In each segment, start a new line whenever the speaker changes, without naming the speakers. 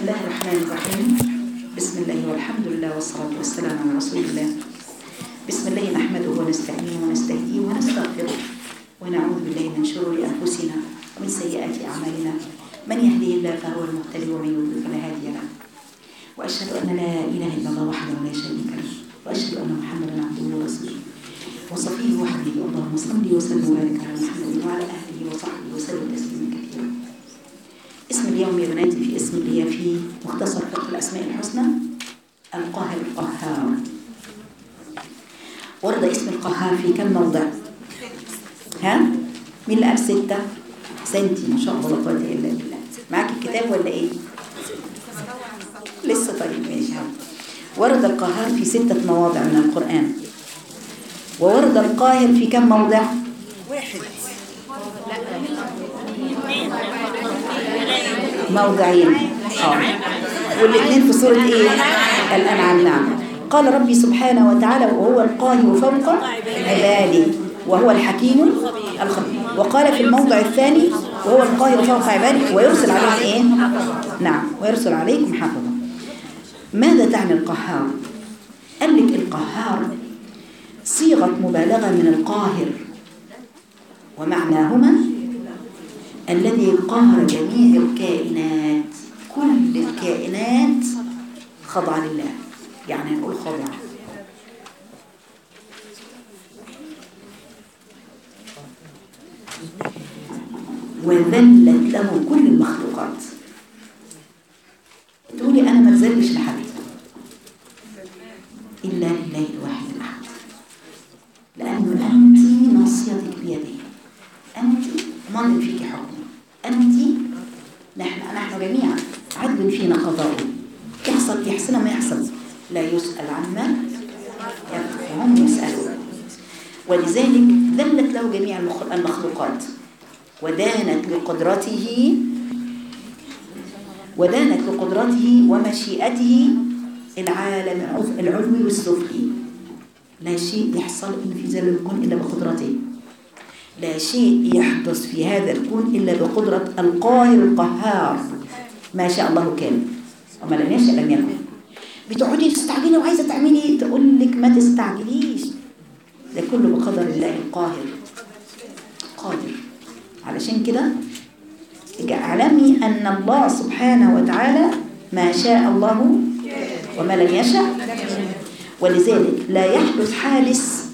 الله الرحمن الرحيم بسم الله والحمد لله والصلاة والسلام على رسول الله بسم الله نحمده ونستعينه ونستهديه ونستغفره ونعوذ بالله من شرور أنفسنا ومن سيئات أعمالنا من يهده الله فهو المهتدي ومن يضلل فلا هادي له وأشهد أن لا إله إلا الله وحده لا شريك له وأشهد أن محمدا عبده ورسوله وصفيه وحبيبه اللهم صل وسلم وبارك على محمد وعلى أهله وصحبه وسلم تسليما كثيرا اسم اليوم يا بناتي في اسم اللي هي في مختصر فقه الأسماء الحسنى القاهر القهار ورد اسم القهار في كم موضع ها مين اللي قال ستة سنتي ما شاء الله لا قوة إلا بالله معاك الكتاب ولا إيه لسه طيب ماشي هم. ورد القهار في ستة مواضع من القرآن وورد القاهر في كم موضع
واحد
موضعين اه والاثنين في سورة ايه الانعام نعم قال ربي سبحانه وتعالى وهو القاهر فوق عباده وهو الحكيم الخبير وقال في الموضع الثاني وهو القاهر فوق عباده ويرسل عليكم ايه نعم ويرسل عليكم حفظا ماذا تعني القهار قال لك القهار صيغة مبالغة من القاهر ومعناهما الذي قهر جميع الكائنات كل الكائنات خضع لله يعني نقول خضع وذلت له كل المخلوقات تقولي انا ما تذلش لحد الا لله الواحد الاحد لانه انت ناصيتك بيده انت ماض فيك حكم انت نحن نحن جميعا عدل فينا قضاء يحصل يحسن ما يحصل لا يسأل عما يفعل وهم يسألون ولذلك ذلت له جميع المخ- المخلوقات ودانت لقدرته ودانت لقدرته ومشيئته العالم العظ- العلوي والسفلي لا شيء يحصل إلا في ذلك الكون إلا بقدرته لا شيء يحدث في هذا الكون إلا بقدرة القاهر القهار ما شاء الله كان وما لم يشاء لم يكن بتقعدي تستعجلي وعايزة تعملي تقول لك ما تستعجليش ده كله بقدر الله القاهر قادر علشان كده اعلمي أن الله سبحانه وتعالى ما شاء الله وما لم يشاء ولذلك لا يحدث حادث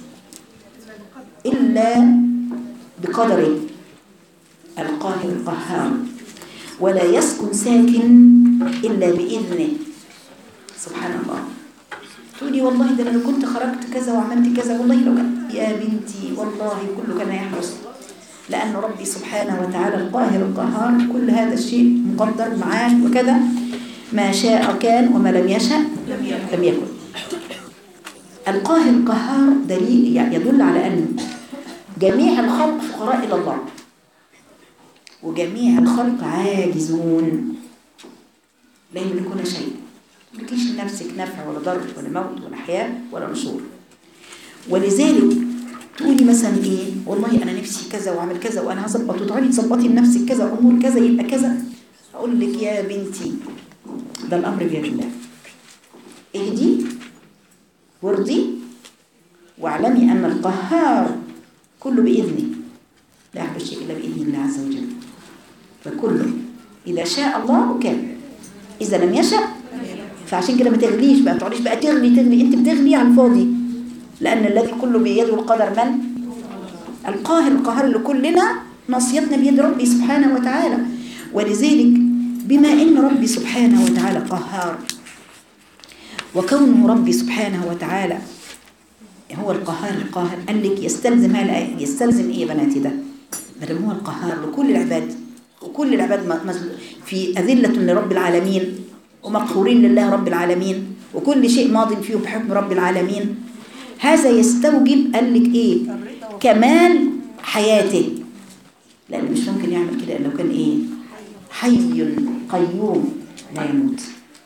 إلا بقدره القاهر القهار ولا يسكن ساكن إلا بإذنه سبحان الله تقولي والله ده أنا لو كنت خرجت كذا وعملت كذا والله لو كان يا بنتي والله كله كان يحدث لأن ربي سبحانه وتعالى القاهر القهار كل هذا الشيء مقدر معاه وكذا ما شاء كان وما لم يشاء لم يكن القاهر القهار دليل يعني يدل على أن جميع الخلق فقراء إلى الله وجميع الخلق عاجزون لا يملكون شيء ما تملكيش لنفسك نفع ولا ضر ولا موت ولا حياة ولا نشور ولذلك تقولي مثلا ايه والله انا نفسي كذا واعمل كذا وانا هظبط وتقعدي تظبطي لنفسك كذا امور كذا يبقى كذا اقول لك يا بنتي ده الامر بيد الله اهدي وارضي واعلمي ان القهار كله باذنه لا يحدث شيء الا باذن الله عز وجل فكله اذا شاء الله كان اذا لم يشاء فعشان كده ما تغليش بقى تقعديش بقى تغلي تغلي انت بتغلي على الفاضي لان الذي كله بيده القدر من القاهر القاهر اللي كلنا ناصيتنا بيد ربي سبحانه وتعالى ولذلك بما ان ربي سبحانه وتعالى قهار وكونه ربي سبحانه وتعالى هو القهار القاهر قال لك يستلزم هذا يستلزم ايه يا بناتي ده ما هو القهار لكل العباد وكل العباد م- مز- في أذلة لرب العالمين ومقهورين لله رب العالمين وكل شيء ماض فيه بحكم رب العالمين هذا يستوجب قال لك ايه كمال حياته لأن مش ممكن يعمل كده إلا لو كان ايه حي قيوم لا يموت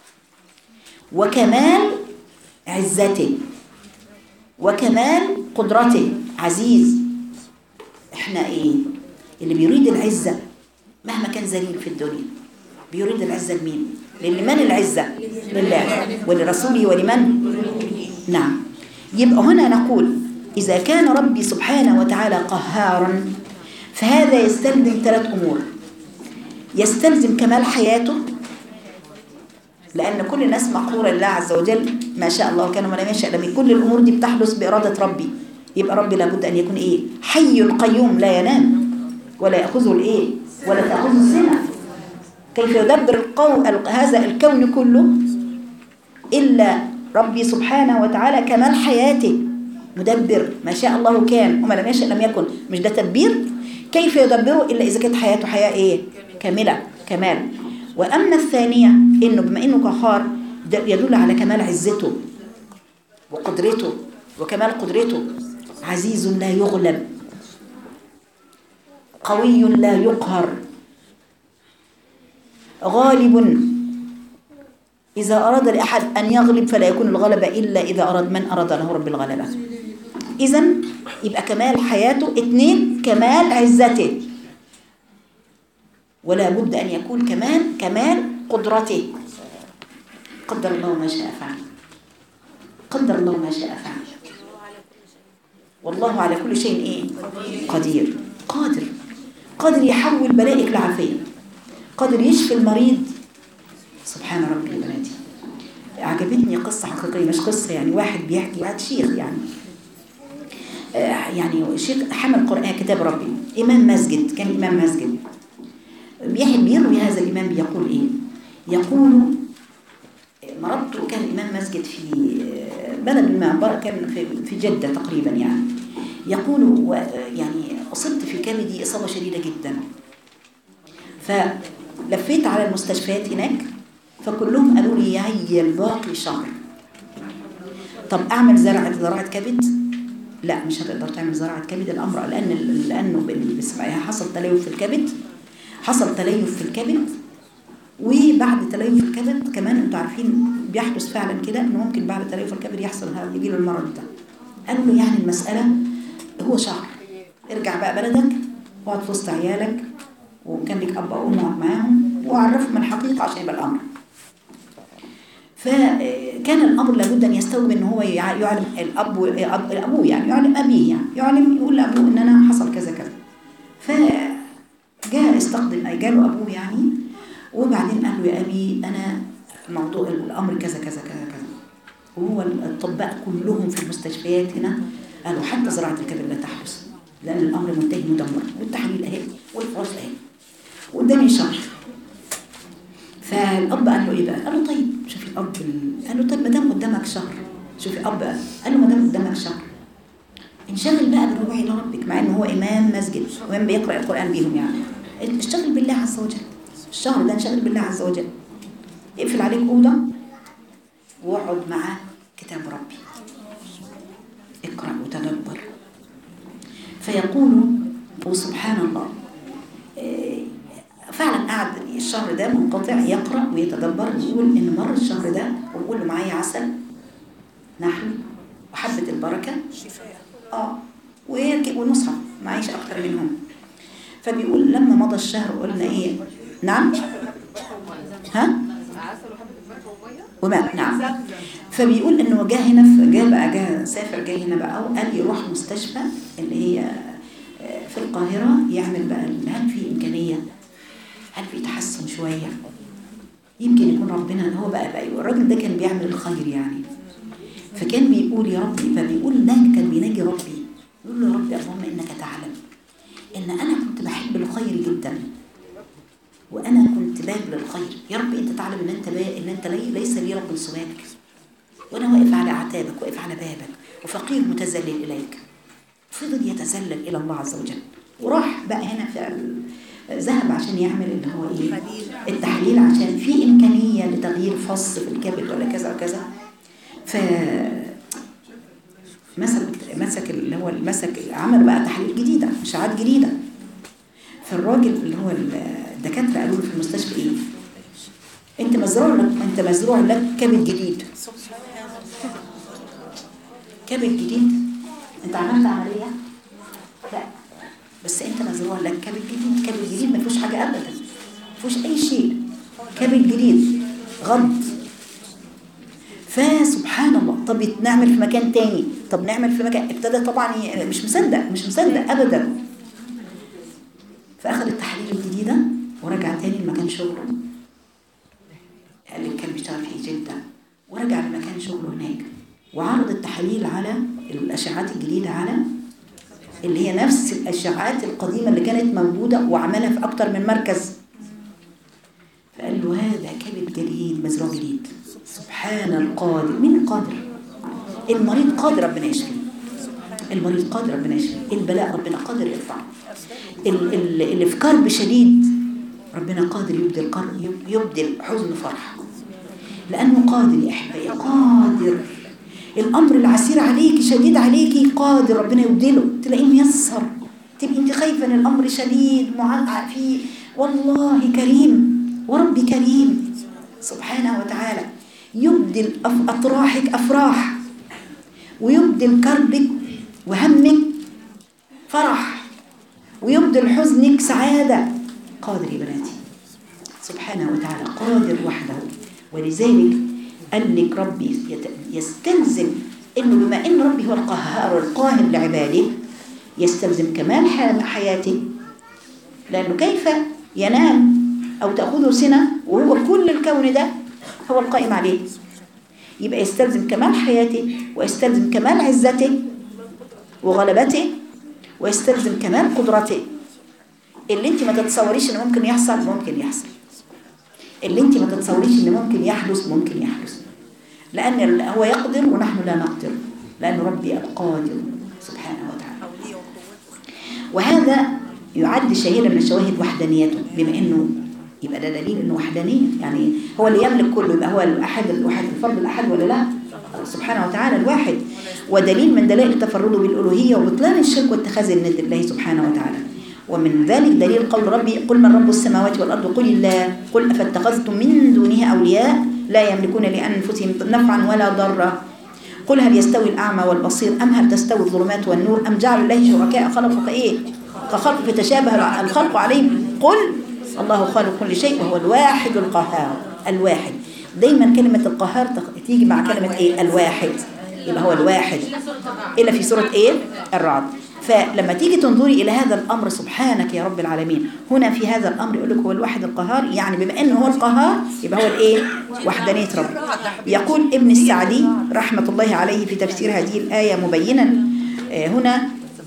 وكمال عزته وكمال قدرته عزيز احنا ايه اللي بيريد العزة مهما كان ذليل في الدنيا بيريد العزة لمين لمن العزة لله ولرسوله ولمن نعم يبقى هنا نقول إذا كان ربي سبحانه وتعالى قهارا فهذا يستلزم ثلاث أمور يستلزم كمال حياته لأن كل الناس مقهورة لله عز وجل ما شاء الله كان ولا ما شاء لم كل الأمور دي بتحدث بإرادة ربي يبقى ربي لابد أن يكون إيه حي قيوم لا ينام ولا يأخذه الإيه ولا تأخذه السنة كيف يدبر القو... هذا الكون كله إلا ربي سبحانه وتعالى كمال حياته مدبر ما شاء الله كان وما لم يشاء لم يكن مش ده تدبير كيف يدبره إلا إذا كانت حياته حياة إيه كاملة كمال وأما الثانية إنه بما إنه قهار ده يدل على كمال عزته وقدرته وكمال قدرته عزيز لا يغلب قوي لا يقهر غالب إذا أراد لأحد أن يغلب فلا يكون الغلبة إلا إذا أراد من أراد له رب الغلبة إذا يبقى كمال حياته اثنين كمال عزته ولا بد أن يكون كمان كمال قدرته قدر الله ما شاء فعل قدر الله ما شاء فعل والله على كل شيء إيه قدير قادر قادر يحول بلائك لعافية قادر يشفي المريض سبحان ربي بناتي عجبتني قصة حقيقية مش قصة يعني واحد بيحكي واحد شيخ يعني آه يعني شيخ حمل قرآن كتاب ربي إمام مسجد كان إمام مسجد بيحكي بيروي هذا الإمام بيقول إيه يقول مرضت كان إمام مسجد في بلد ما كان في في جدة تقريبا يعني يقول يعني أصبت في كبدي إصابة شديدة جدا فلفيت على المستشفيات هناك فكلهم قالوا لي هي الباقي شهر طب أعمل زرعة زراعة كبد لا مش هتقدر تعمل زراعة كبد الأمر لأن لأنه حصل تليف في الكبد حصل تليف في الكبد وبعد تليف الكبد كمان انتوا عارفين بيحدث فعلا كده انه ممكن بعد تليف الكبد يحصل هذا يجي له المرض ده قالوا له يعني المسألة هو شهر ارجع بقى بلدك واقعد في وسط عيالك وكان لك اب او ام اقعد معاهم وعرفهم الحقيقة عشان يبقى الامر فكان الامر لابد ان يستوعب ان هو يعلم الاب الابوه يعني يعلم ابيه يعني يعلم يقول لابوه ان انا حصل كذا كذا ف جاء استخدم أي جاله أبوه يعني وبعدين قال له يا أبي أنا موضوع الأمر كذا كذا كذا كذا وهو الأطباء كلهم في المستشفيات هنا قالوا حتى زراعة الكبد لا تحدث لأن الأمر منتهي مدمر والتحليل أهي والفحوص أهي قدامي شهر فالأب قال له إيه بقى؟ قال له طيب شوفي الأب قال له طيب ما دام قدامك شهر شوفي أب قال له ما دام قدامك شهر انشغل بقى بالرجوع إلى ربك مع إنه هو إمام مسجد وإمام بيقرأ القرآن بيهم يعني اشتغل بالله عز وجل الشهر ده انشغل بالله عز وجل اقفل عليك أوضة واقعد معاه كتاب ربي اقرأ وتدبر فيقول وسبحان الله فعلا قعد الشهر ده منقطع يقرأ ويتدبر ويقول إن مر الشهر ده ويقول له معايا عسل نحل وحبة البركة اه والمصحف معيش أكتر منهم فبيقول لما مضى الشهر قلنا إيه نعم ها وما نعم فبيقول انه جه هنا في جه بقى جه سافر جاي هنا بقى وقال يروح مستشفى اللي هي في القاهرة يعمل بقى هل في إمكانية هل في تحسن شوية يمكن يكون ربنا هو بقى بقى الراجل ده كان بيعمل الخير يعني فكان بيقول يا ربي فبيقول ده كان بيناجي ربي يقول له يا ربي اللهم إنك تعلم إن أنا كنت بحب الخير جدا وأنا كنت باب للخير يا رب أنت تعلم إن أنت باب إن أنت لي ليس لي رب سواك وأنا واقف على أعتابك واقف على بابك وفقير متذلل إليك فضل يتذلل إلى الله عز وجل وراح بقى هنا في ذهب عشان يعمل اللي هو إيه التحليل عشان في إمكانية لتغيير فص في الكبد ولا كذا وكذا ف مسك مسك اللي هو مسك عمل بقى تحاليل جديدة إشاعات جديدة فالراجل اللي هو الدكاترة قالوا له في المستشفى إيه أنت مزروع لك أنت مزروع لك كبد جديد كبد جديد أنت عملت عملية لا بس أنت مزروع لك كبد جديد كبد جديد ما فيهوش حاجة أبدا ما فيهوش أي شيء كبد جديد غض فسبحان الله طب نعمل في مكان تاني طب نعمل في مكان ابتدى طبعا ي- مش مصدق مش مصدق ابدا فاخذ التحاليل الجديده ورجع تاني لمكان شغله اللي كان بيشتغل فيه جدا ورجع لمكان شغله هناك وعرض التحاليل على الاشعات الجديده على اللي هي نفس الاشعات القديمه اللي كانت موجوده وعملها في اكتر من مركز فقال له هذا كبد جديد مزروع جديد سبحان القادر مين القادر المريض قادر ربنا يشفيه المريض قادر ربنا يشفيه البلاء ربنا قادر يرفعه ال- ال- اللي في كرب شديد ربنا قادر يبدل كرب يبدل حزن فرح لأنه قادر يا أحبائي قادر الأمر العسير عليك شديد عليكي قادر ربنا يبدله تلاقيه ميسر تبقي انت خايفة ان الأمر شديد معقع فيه والله كريم وربي كريم سبحانه وتعالى يبدل أف- أطراحك أفراح ويبدل كربك وهمك فرح ويبدل حزنك سعادة قادر يا بناتي سبحانه وتعالى قادر وحده ولذلك قال لك ربي يت- يستلزم انه بما ان ربي هو القهار والقاهر لعباده يستلزم كمال ح- حياته لانه كيف ينام او تاخذه سنه وهو كل الكون ده هو القائم عليه يبقى يستلزم كمال حياته ويستلزم كمال عزته وغلبته ويستلزم كمال قدرته اللي انت ما تتصوريش ان ممكن يحصل ممكن يحصل اللي انت ما تتصوريش ان ممكن يحدث ممكن يحدث لان ال- هو يقدر ونحن لا نقدر لان ربي القادر سبحانه وتعالى وهذا يعد شهيرا من شواهد وحدانيته بما انه يبقى ده دليل انه وحدانيه يعني هو اللي يملك كله يبقى هو الاحد الواحد الفرد الاحد ولا لا سبحانه وتعالى الواحد ودليل من دلائل تفرده بالالوهيه وبطلان الشرك واتخاذ الند الله سبحانه وتعالى ومن ذلك دليل قول ربي قل من رب السماوات والارض قل الله قل افاتخذتم من دونه اولياء لا يملكون لانفسهم نفعا ولا ضرا قل هل يستوي الأعمى والبصير أم هل تستوي الظلمات والنور أم جعلوا الله شركاء خلقوا كإيه كخلق فتشابه الخلق عليهم قل الله خالق كل شيء وهو الواحد القهار الواحد دايما كلمة القهار تخ- تيجي مع كلمة إيه الواحد يبقى هو الواحد إلا في سورة إيه الرعد فلما تيجي تنظري إلى هذا الأمر سبحانك يا رب العالمين هنا في هذا الأمر يقول لك هو الواحد القهار يعني بما أنه هو القهار يبقى هو الإيه وحدانية رب يقول ابن السعدي رحمة الله عليه في تفسير هذه الآية مبينا آه، هنا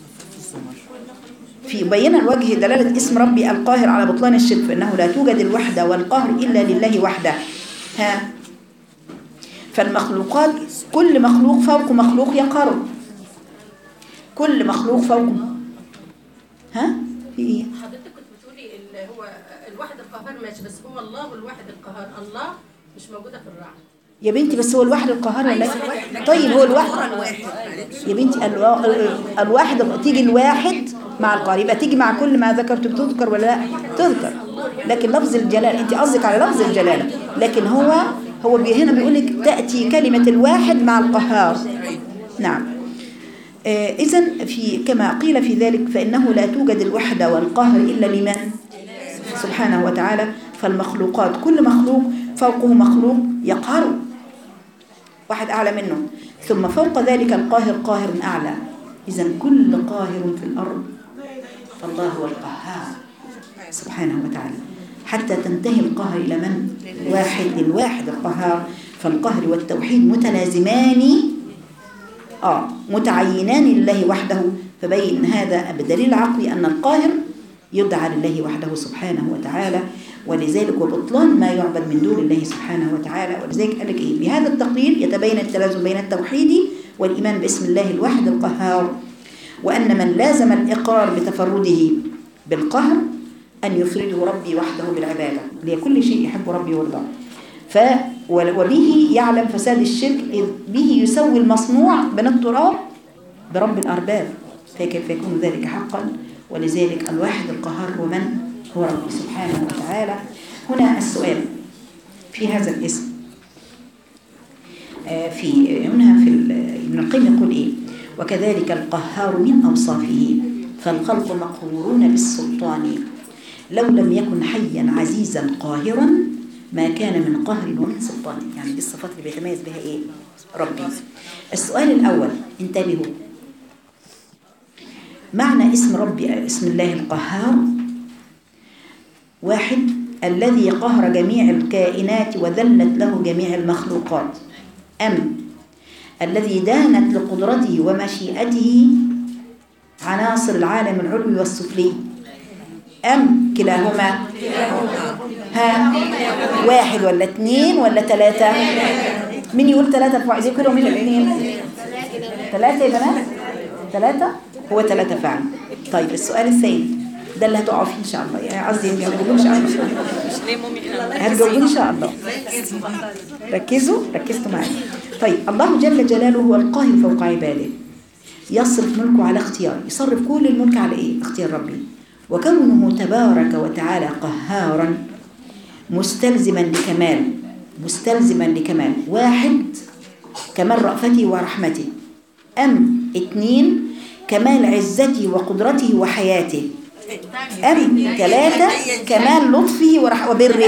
في بينا الوجه دلالة اسم ربي القاهر على بطلان الشرك فإنه لا توجد الوحدة والقهر إلا لله وحده ها فالمخلوقات كل مخلوق فوق مخلوق يقهر كل مخلوق فوق ها في ايه
حضرتك كنت بتقولي اللي هو الواحد القهار ماشي بس هو الله الواحد القهار الله مش موجوده في الرعد
يا بنتي بس هو الواحد القهار ولا لا؟ طيب هو الواحد يا بنتي الوا... ال- الواحد تيجي الواحد مع القهار يبقى تيجي مع كل ما ذكرت بتذكر ولا لا تذكر لكن لفظ الجلال انت قصدك على لفظ الجلاله لكن هو هو بي- هنا بيقول لك تاتي كلمه الواحد مع القهار نعم إذا في كما قيل في ذلك فإنه لا توجد الوحدة والقهر إلا لمن سبحانه وتعالى فالمخلوقات كل مخلوق فوقه مخلوق يقهر واحد أعلى منه ثم فوق ذلك القاهر قاهر أعلى إذا كل قاهر في الأرض فالله هو القهار سبحانه وتعالى حتى تنتهي القهر إلى من؟ واحد للواحد القهار فالقهر والتوحيد متلازمان آه متعينان لله وحده فبين هذا بدليل عقلي أن القاهر يدعى لله وحده سبحانه وتعالى ولذلك وبطلان ما يعبد من دون الله سبحانه وتعالى ولذلك قال لك إيه بهذا التقرير يتبين التلازم بين التوحيد والإيمان باسم الله الواحد القهار وأن من لازم الإقرار بتفرده بالقهر أن يفرده ربي وحده بالعبادة لكل شيء يحب ربي ويرضاه ف وبه يعلم فساد الشرك إذ به يسوي المصنوع من التراب برب الأرباب فكيف يكون ذلك حقا ولذلك الواحد القهار هو من هو ربي سبحانه وتعالى هنا السؤال في هذا الاسم آه، في هنا في ال- ابن القيم يقول ايه وكذلك القهار من اوصافه فالخلق مقهورون بالسلطان لو لم يكن حيا عزيزا قاهرا ما كان من قهر ومن سلطان يعني دي الصفات اللي بيتميز بها ايه ربي السؤال الاول انتبهوا معنى اسم ربي اسم الله القهار واحد الذي قهر جميع الكائنات وذلت له جميع المخلوقات أم الذي دانت لقدرته ومشيئته عناصر العالم العلوي والسفلي أم كلاهما ها واحد ولا اثنين ولا ثلاثة مين يقول ثلاثة فوق عايزين كلهم مين الاثنين ثلاثة يا بنات ثلاثة هو ثلاثة فعلا طيب السؤال الثاني ده اللي هتقعوا فيه ان شاء الله يعني قصدي هتجاوبوه ان شاء الله هتجاوبوه ان شاء الله ركزوا ركزتوا معايا طيب الله جل جلاله هو القاهر فوق عباده يصرف ملكه على اختيار يصرف كل الملك على ايه اختيار ربي وكونه تبارك وتعالى قهارا مستلزما لكمال مستلزما لكمال واحد كمال رأفته ورحمته أم اثنين كمال عزته وقدرته وحياته أم ثلاثة كمال لطفه ورح وبره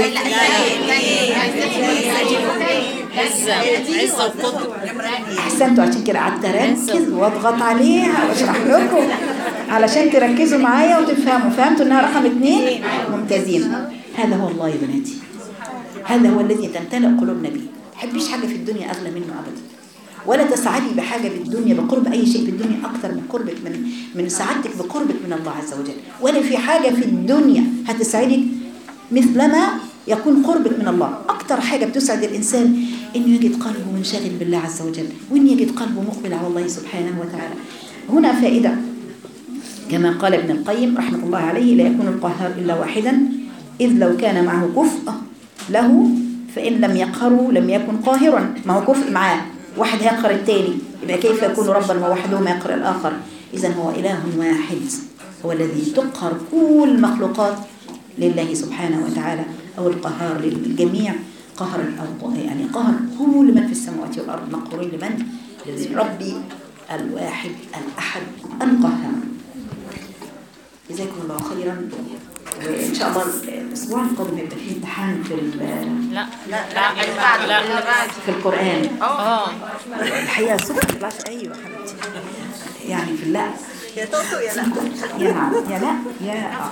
عزة عزة وقدر
أحسنتوا عشان كده قعدت أركز وأضغط عليها وأشرح لكم علشان تركزوا معايا وتفهموا فهمتوا إنها رقم اثنين ممتازين هذا هو الله يا بناتي هذا هو الذي تمتلئ قلوبنا به ما تحبيش حاجة في الدنيا أغلى منه أبدا ولا تسعدي بحاجة بالدنيا بقرب أي شيء في الدنيا أكثر من قربك من من سعادتك بقربك من الله عز وجل ولا في حاجة في الدنيا هتسعدك مثلما يكون قربك من الله أكثر حاجة بتسعد الإنسان إنه يجد قلبه منشغل بالله عز وجل وإن يجد قلبه مقبل على الله سبحانه وتعالى هنا فائدة كما قال ابن القيم رحمة الله عليه لا يكون القهار إلا واحدا إذ لو كان معه كفء له فإن لم يقهره لم يكن قاهرا ما هو كفء معاه واحد هيقهر التاني يبقى كيف يكون ربا ووحدهما يقهر الآخر إذا هو إله واحد هو الذي تقهر كل المخلوقات لله سبحانه وتعالى أو القهار للجميع قهر أو يعني قهر كل من في السماوات والأرض مقهورين لمن؟ للرب الواحد الأحد القهار جزاكم الله خيرا وإن شاء الله الأسبوع القادم يبقى فيه امتحان في ال-
لا لا لا لا
في القرآن
اه
الحقيقة الصبح ما طلعش أيوة حبيبتي يعني في لا
يا توتو يا لا
يا نعم يا لا يا